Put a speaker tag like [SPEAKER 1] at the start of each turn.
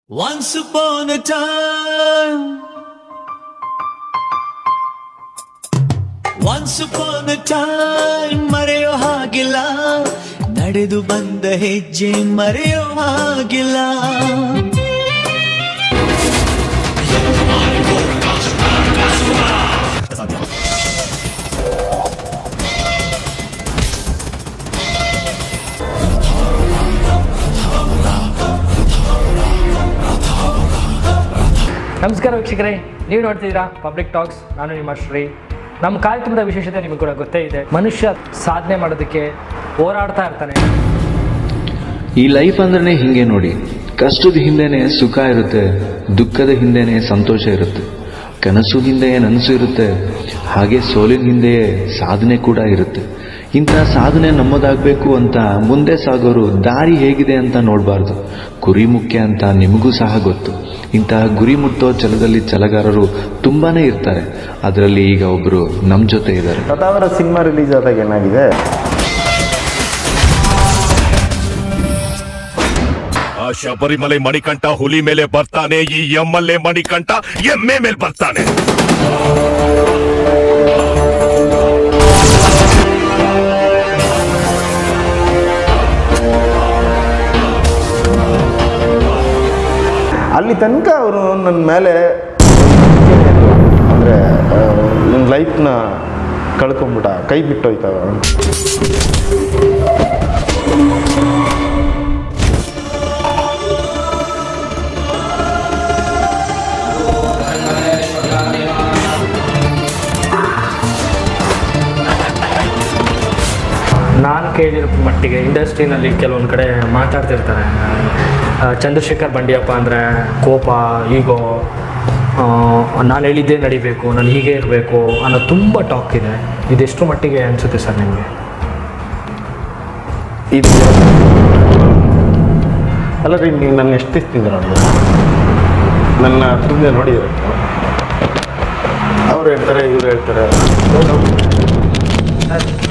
[SPEAKER 1] Once upon a time. Once upon a time ಮರೆಯೋ ಹಾಗಿಲ್ಲ ನಡೆದು ಬಂದ ಹೆಜ್ಜೆ ಮರೆಯೋ ಹಾಗಿಲ್ಲ
[SPEAKER 2] ನಮಸ್ಕಾರ ವೀಕ್ಷಕರೇ ನೀವು ನೋಡ್ತಿದ್ದೀರಾ ಪಬ್ಲಿಕ್ ಟಾಕ್ಸ್ ನಾನು ನಿಮ್ಮ ಶ್ರೀ ನಮ್ಮ ಕಾರ್ಯಕ್ರಮದ ವಿಶೇಷತೆ ನಿಮಗೆ ಕೂಡ ಗೊತ್ತೇ ಇದೆ ಮನುಷ್ಯ ಸಾಧನೆ ಮಾಡೋದಕ್ಕೆ ಹೋರಾಡ್ತಾ ಇರ್ತಾನೆ
[SPEAKER 3] ಈ ಲೈಫ್ ಅಂದ್ರೆ ಹಿಂಗೆ ನೋಡಿ ಕಷ್ಟದ ಹಿಂದೆನೆ ಸುಖ ಇರುತ್ತೆ ದುಃಖದ ಹಿಂದೆನೆ ಸಂತೋಷ ಇರುತ್ತೆ ಕನಸು ಹಿಂದೆ ನನಸು ಇರುತ್ತೆ ಹಾಗೆ ಸೋಲಿನ ಹಿಂದೆಯೇ ಸಾಧನೆ ಕೂಡ ಇರುತ್ತೆ ಇಂತಹ ಸಾಧನೆ ನಮ್ಮದಾಗಬೇಕು ಅಂತ ಮುಂದೆ ಸಾಗೋರು ದಾರಿ ಹೇಗಿದೆ ಅಂತ ನೋಡಬಾರ್ದು ಗುರಿ ಮುಖ್ಯ ಅಂತ ನಿಮಗೂ ಸಹ ಗೊತ್ತು ಇಂತಹ ಗುರಿ ಮುಟ್ಟೋ ಛಲದಲ್ಲಿ ಛಲಗಾರರು ತುಂಬಾನೇ ಇರ್ತಾರೆ ಅದರಲ್ಲಿ ಈಗ ಒಬ್ರು ನಮ್ಮ ಜೊತೆ ಇದ್ದಾರೆ
[SPEAKER 4] ಅವರ ಸಿನಿಮಾ ರಿಲೀಸ್ ಆದಾಗ ಏನಾಗಿದೆ
[SPEAKER 5] ಆ ಶಬರಿಮಲೆ ಮಣಿಕಂಠ ಹುಲಿ ಮೇಲೆ ಬರ್ತಾನೆ ಈ ಎಮ್ಮಲ್ಲೆ ಮಣಿಕಂಠ ಎಮ್ಮೆ ಮೇಲೆ ಬರ್ತಾನೆ
[SPEAKER 4] ಅಲ್ಲಿ ತನಕ ಅವರು ನನ್ನ ಮೇಲೆ ಅಂದರೆ ನನ್ನ ಲೈಫ್ನ ಕಳ್ಕೊಂಬಿಟ್ಟ ಕೈ ಬಿಟ್ಟೋಯ್ತವ
[SPEAKER 2] ನಾನು ಕೇಳಿರೋ ಮಟ್ಟಿಗೆ ಇಂಡಸ್ಟ್ರಿನಲ್ಲಿ ಕೆಲವೊಂದು ಕಡೆ ಮಾತಾಡ್ತಿರ್ತಾರೆ ಆ, ಚಂದ್ರಶೇಖರ್ ಬಂಡಿಯಪ್ಪ ಅಂದರೆ ಕೋಪ ಈಗೋ ನಾನು ಹೇಳಿದ್ದೇ ನಡಿಬೇಕು ನಾನು ಹೀಗೆ ಇರಬೇಕು ಅನ್ನೋ ತುಂಬ ಟಾಕ್ ಇದೆ ಇದೆಷ್ಟು ಮಟ್ಟಿಗೆ ಅನಿಸುತ್ತೆ ಸರ್ ನಿಮಗೆ
[SPEAKER 4] ಇದು ಅಲ್ಲ ರೀ ನೀವು ನನ್ನ ಎಷ್ಟು ದಿಸ್ತಿದ್ದ ನೋಡಿ ನನ್ನ ಸುಮ್ಮನೆ ನೋಡಿದ್ರೆ ಅವ್ರು ಹೇಳ್ತಾರೆ ಇವ್ರು ಹೇಳ್ತಾರೆ